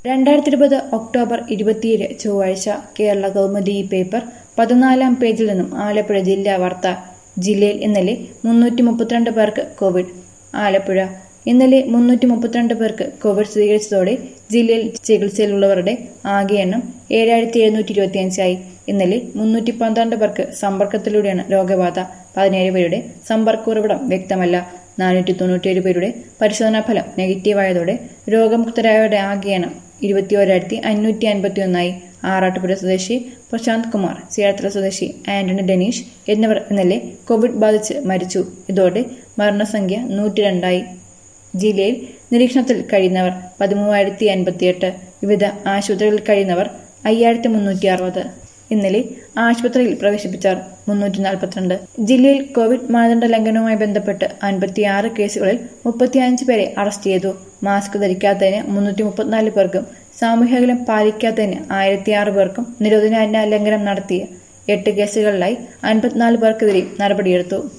രണ്ടായിരത്തി ഇരുപത് ഒക്ടോബർ ഇരുപത്തിയേഴ് ചൊവ്വാഴ്ച കേരള കൗമുദി ഈ പേപ്പർ പതിനാലാം പേജിൽ നിന്നും ആലപ്പുഴ ജില്ലാ വാർത്ത ജില്ലയിൽ ഇന്നലെ മുന്നൂറ്റി മുപ്പത്തിരണ്ട് പേർക്ക് കോവിഡ് ആലപ്പുഴ ഇന്നലെ മുന്നൂറ്റി മുപ്പത്തിരണ്ട് പേർക്ക് കോവിഡ് സ്ഥിരീകരിച്ചതോടെ ജില്ലയിൽ ചികിത്സയിലുള്ളവരുടെ ആകെ എണ്ണം ഏഴായിരത്തി എഴുന്നൂറ്റി ഇരുപത്തിയഞ്ചായി ഇന്നലെ മുന്നൂറ്റി പന്ത്രണ്ട് പേർക്ക് സമ്പർക്കത്തിലൂടെയാണ് രോഗബാധ പതിനേഴ് പേരുടെ സമ്പർക്ക ഉറവിടം വ്യക്തമല്ല നാനൂറ്റി തൊണ്ണൂറ്റിയേഴ് പേരുടെ പരിശോധനാ ഫലം നെഗറ്റീവായതോടെ രോഗമുക്തരായവരുടെ ആകെ എണ്ണം ഇരുപത്തിയോരായിരത്തി അഞ്ഞൂറ്റി അൻപത്തി ഒന്നായി ആറാട്ടുപുര സ്വദേശി പ്രശാന്ത് കുമാർ ചേർത്തല സ്വദേശി ആന്റണി ഡെനീഷ് എന്നിവർ ഇന്നലെ കോവിഡ് ബാധിച്ച് മരിച്ചു ഇതോടെ മരണസംഖ്യ നൂറ്റി രണ്ടായി ജില്ലയിൽ നിരീക്ഷണത്തിൽ കഴിയുന്നവർ പതിമൂവായിരത്തി അൻപത്തിയെട്ട് വിവിധ ആശുപത്രികളിൽ കഴിയുന്നവർ അയ്യായിരത്തി മുന്നൂറ്റി അറുപത് ഇന്നലെ ആശുപത്രിയിൽ പ്രവേശിപ്പിച്ചവർ മുന്നൂറ്റി നാൽപ്പത്തിരണ്ട് ജില്ലയിൽ കോവിഡ് മാനദണ്ഡ ലംഘനവുമായി ബന്ധപ്പെട്ട് അൻപത്തിയാറ് കേസുകളിൽ മുപ്പത്തിയഞ്ച് പേരെ അറസ്റ്റ് ചെയ്തു മാസ്ക് ധരിക്കാത്തതിന് മുന്നൂറ്റി മുപ്പത്തിനാല് പേർക്കും സാമൂഹ്യകലം പാലിക്കാത്തതിന് ആയിരത്തിയാറ് പേർക്കും നിരോധനാജ്ഞ ലംഘനം നടത്തിയ എട്ട് കേസുകളിലായി അൻപത്തിനാല് പേർക്കെതിരെ നടപടിയെടുത്തു